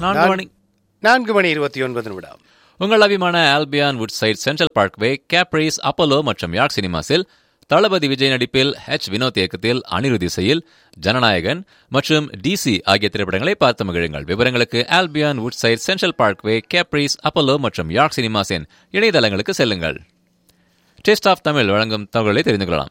நான்கு நான்- மணி நான்கு மணி இருபத்தி ஒன்பது நிமிடம் உங்கள் அபிமான Albion Woodside Central Parkway Caprice Apollo மற்றும் யார்க் சினிமாஸில் தளபதி விஜய் நடிப்பில் ஹெச் வினோத் இயக்கத்தில் அனிருத் இசையில் ஜனநாயகன் மற்றும் டிசி ஆகிய திரைப்படங்களை பார்த்து மகிழுங்கள் விவரங்களுக்கு Albion Woodside Central Parkway Caprice Apollo மற்றும் யார்க் சினிமாஸின் இணையதளங்களுக்கு செல்லுங்கள் டேஸ்ட் ஆஃப் தமிழ் வழங்கும் தகவலை தெரிந்து கொள்ளலாம்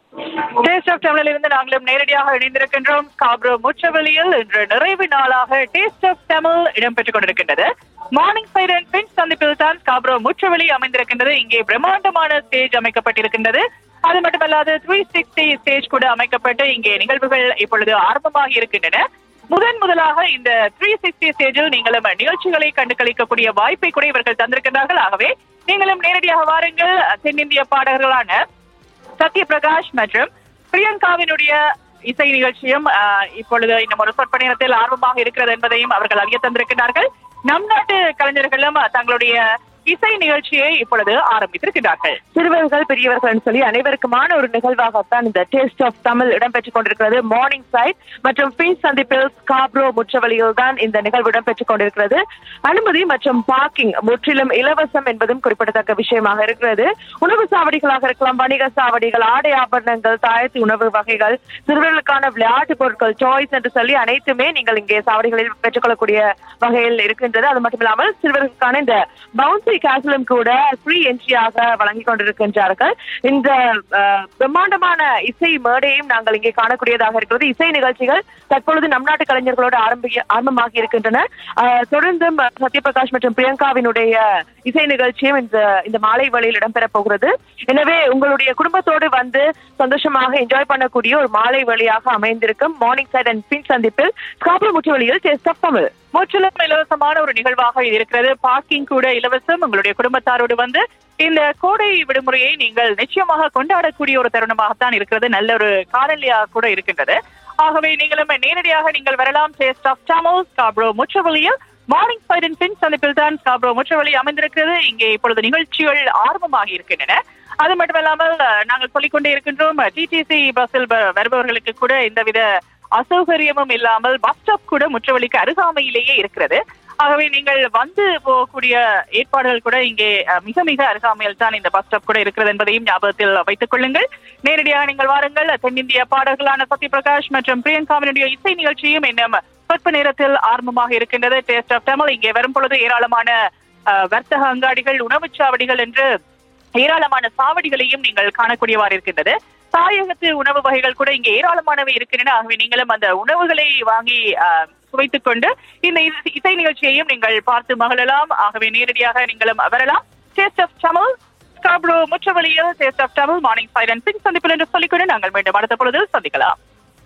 டேஸ்ட் ஆஃப் தமிழில் இருந்து நாங்களும் நேரடியாக இணைந்திருக்கின்றோம் காப்ரோ முச்சவெளியில் இன்று நிறைவு நாளாக டேஸ்ட் ஆஃப் தமிழ் இடம்பெற்றுக் கொண்டிருக்கின்றது மார்னிங் சைட் அண்ட் பின் சந்திப்பில் தான் காப்ரோ முச்சவெளி அமைந்திருக்கின்றது இங்கே பிரம்மாண்டமான ஸ்டேஜ் அமைக்கப்பட்டிருக்கின்றது அது மட்டுமல்லாது த்ரீ சிக்ஸ்டி ஸ்டேஜ் கூட அமைக்கப்பட்டு இங்கே நிகழ்வுகள் இப்பொழுது ஆரம்பமாகி இருக்கின்றன முதன் முதலாக இந்த த்ரீ சிக்ஸ்டி ஸ்டேஜில் நீங்களும் நிகழ்ச்சிகளை கண்டு கழிக்கக்கூடிய வாய்ப்பை கூட இவர்கள் தந்திருக்கிறார்கள் ஆகவே நீங்களும் நேரடியாக வாருங்கள் தென்னிந்திய பாடகர்களான சத்யபிரகாஷ் மற்றும் பிரியங்காவினுடைய இசை நிகழ்ச்சியும் ஆஹ், இப்பொழுது இன்னும் ஒரு சொற்ப நேரத்தில் ஆர்வமாக இருக்கிறது என்பதையும் அவர்கள் அறிய தந்திருக்கிறார்கள் நம் நாட்டு கலைஞர்களும் தங்களுடைய இசை நிகழ்ச்சியை இப்பொழுது ஆரம்பித்திருக்கிறார்கள் சிறுவர்கள் பெரியவர்கள் சொல்லி அனைவருக்குமான ஒரு நிகழ்வாகத்தான் இந்த டேஸ்ட் ஆஃப் தமிழ் இடம்பெற்றுக் கொண்டிருக்கிறது மார்னிங் சைட் மற்றும் பின் சந்திப்பில் காப்ரோ முற்றவழியில் தான் இந்த நிகழ்வு இடம்பெற்றுக் கொண்டிருக்கிறது அனுமதி மற்றும் பார்க்கிங் முற்றிலும் இலவசம் என்பதும் குறிப்பிடத்தக்க விஷயமாக இருக்கிறது உணவு சாவடிகளாக இருக்கலாம் வணிக சாவடிகள் ஆடை ஆபரணங்கள் தாயத்து உணவு வகைகள் சிறுவர்களுக்கான விளையாட்டு பொருட்கள் சாய்ஸ் என்று சொல்லி அனைத்துமே நீங்கள் இங்கே சாவடிகளில் பெற்றுக்கொள்ளக்கூடிய வகையில் இருக்கின்றது அது மட்டும் இல்லாமல் சிறுவர்களுக்கான இந்த பவுன்சி கேசலும் கூட ஃப்ரீ என்ட்ரியாக வழங்கி கொண்டிருக்கின்றார்கள் இந்த அஹ், பிரம்மாண்டமான இசை மேடையும் நாங்கள் இங்கே காணக்கூடியதாக இருக்கிறது இசை நிகழ்ச்சிகள் தற்பொழுது நம் நாட்டு கலைஞர்களோடு ஆரம்பி ஆரம்பமாகி இருக்கின்றன அஹ், தொடர்ந்தும் சத்யபிரகாஷ் மற்றும் பிரியங்காவினுடைய இசை நிகழ்ச்சியும் இந்த இந்த மாலை வேளையில் இடம்பெறப் போகிறது எனவே உங்களுடைய குடும்பத்தோடு வந்து சந்தோஷமாக என்ஜாய் பண்ணக்கூடிய ஒரு மாலை வேளையாக அமைந்திருக்கும் மார்னிங் சைட் அண்ட் பின் சந்திப்பில் காப்பு முற்று வழியில் டேஸ்ட் ஆஃப் தமிழ் முற்றிலும் இலவசமான ஒரு நிகழ்வாக இது இருக்கிறது பார்க்கிங் கூட இலவசம் உங்களுடைய குடும்பத்தாரோடு வந்து இந்த கோடை விடுமுறையை நீங்கள் நிச்சயமாக கொண்டாடக்கூடிய ஒரு தருணமாகத்தான் இருக்கிறது நல்ல ஒரு காலநிலையாக கூட இருக்கின்றது ஆகவே நீங்களும் நேரடியாக நீங்கள் வரலாம் டேஸ்ட் ஆஃப் தமிழ் காப்ரோ முற்றவழியில் மார்னிங் சைடின் பின் சந்திப்பில் தான் காப்ரோ முற்றவழி அமைந்திருக்கிறது இங்கே இப்பொழுது நிகழ்ச்சிகள் ஆரம்பமாகி இருக்கின்றன அது மட்டுமல்லாமல் அஹ், நாங்கள் சொல்லிக்கொண்டே இருக்கின்றோம் டிடிசி பஸ்ஸில் வ- வருபவர்களுக்கு கூட எந்தவித அசௌகரியமும் இல்லாமல் பஸ் ஸ்டாப் கூட முற்றவழிக்கு அருகாமையிலேயே இருக்கிறது ஆகவே நீங்கள் வந்து போகக்கூடிய ஏற்பாடுகள் கூட இங்கே அஹ், மிக மிக அருகாமையில் தான் இந்த பஸ் ஸ்டாப் கூட இருக்கிறது என்பதையும் ஞாபகத்தில் வைத்துக் கொள்ளுங்கள் நேரடியாக நீங்கள் வாருங்கள் தென்னிந்திய பாடகர்களான சத்யபிரகாஷ் மற்றும் பிரியங்காவினுடைய இசை நிகழ்ச்சியும் இன்னும் சொற்ப நேரத்தில் ஆரம்பமாக இருக்கின்றது டேஸ்ட் ஆஃப் தமிழ் இங்கே வரும் பொழுது ஏராளமான அஹ், வர்த்தக அங்காடிகள் உணவுச் சாவடிகள் என்று ஏராளமான சாவடிகளையும் நீங்கள் காணக்கூடியவாறு இருக்கின்றது தாயகத்து உணவு வகைகள் கூட இங்கே ஏராளமானவை இருக்கின்றன ஆகவே நீங்களும் அந்த உணவுகளை வாங்கி ஆஹ், சுவைத்துக் கொண்டு இந்த இசை- இசை நிகழ்ச்சியையும் நீங்கள் பார்த்து மகிழலாம் ஆகவே நேரடியாக நீங்களும் வரலாம் டேஸ்ட் ஆஃப் தமிழ் ஸ்காப்ரோ முற்றவழியில் taste of Tamil Morningside பின் சந்திப்பில் என்று சொல்லிக்கொண்டு நாங்கள் மீண்டும் அடுத்த பொழுது சந்திக்கலாம்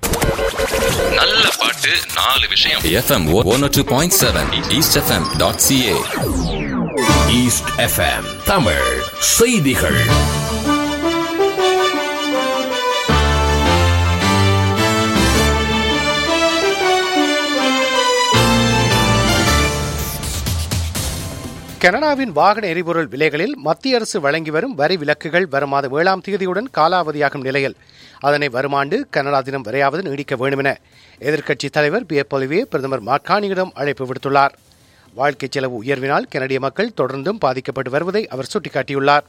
நல்ல பாட்டு நாலு விஷயம் FM 102.7 eastfm.ca east FM Tamil செய்திகள் கனடாவின் வாகன எரிபொருள் விலைகளில் மத்திய அரசு வழங்கி வரும் வரி விலக்குகள் வரும் மாதம் ஏழாம் தேதியுடன் காலாவதியாகும் நிலையில் அதனை வருமாண்டு கனடா தினம் வரையாவது நீடிக்க வேண்டும் என எதிர்க்கட்சித் தலைவர் பி எப் பொலிவே பிரதமர் மாக்கானியிடம் அழைப்பு விடுத்துள்ளார் வாழ்க்கை செலவு உயர்வினால் கனடிய மக்கள் தொடர்ந்தும் பாதிக்கப்பட்டு வருவதை அவர் சுட்டிக்காட்டியுள்ளார்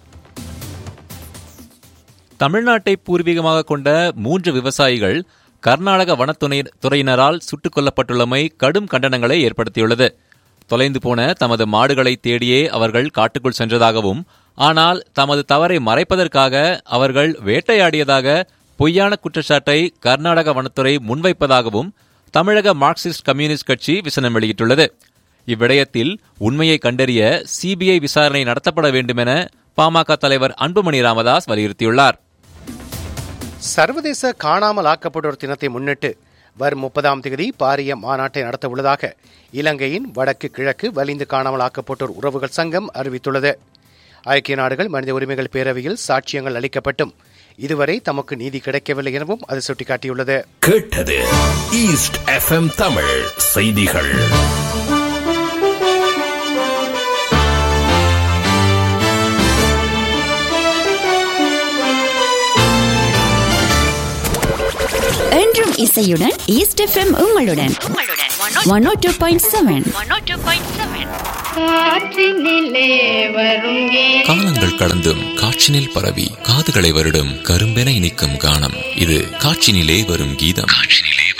தமிழ்நாட்டை பூர்வீகமாக கொண்ட மூன்று விவசாயிகள் கர்நாடக வனத்துறை துறையினரால் சுட்டுக் கொல்லப்பட்டுள்ளமை கடும் கண்டனங்களை ஏற்படுத்தியுள்ளது தொலைந்து போன தமது மாடுகளை தேடியே அவர்கள் காட்டுக்குள் சென்றதாகவும் ஆனால் தமது தவறை மறைப்பதற்காக அவர்கள் வேட்டையாடியதாக பொய்யான குற்றச்சாட்டை கர்நாடக வனத்துறை முன்வைப்பதாகவும் தமிழக மார்க்சிஸ்ட் கம்யூனிஸ்ட் கட்சி விசனம் வெளியிட்டுள்ளது இவ்விடயத்தில் உண்மையை கண்டறிய சிபிஐ விசாரணை நடத்தப்பட வேண்டுமென பாமக தலைவர் அன்புமணி ராமதாஸ் வலியுறுத்தியுள்ளார் சர்வதேச காணாமல் ஆக்கப்பட்டோர் தினத்தை முன்னிட்டு வரும் முப்பதாம் தேதி பாரிய மாநாட்டை நடத்த உள்ளதாக இலங்கையின் வடக்கு கிழக்கு வலிந்து காணாமல் ஆக்கப்பட்டோர் உறவுகள் சங்கம் அறிவித்துள்ளது ஐக்கிய நாடுகள் மனித உரிமைகள் பேரவையில் சாட்சியங்கள் அளிக்கப்பட்டும் இதுவரை தமக்கு நீதி கிடைக்கவில்லை எனவும் அது சுட்டிக்காட்டியுள்ளது கேட்டது ஈஸ்ட் எஃப்எம் தமிழ் செய்திகள் என்றும் என்றும் இசையுடன் ஈஸ்ட் எஃப்எம் உங்களுடன் one o two point seven காலங்கள் கடந்தும் காற்றினில் பரவி காதுகளை வருடும் கரும்பென இனிக்கும் கானம் இது காற்றினிலே வரும் கீதம் காற்றினிலே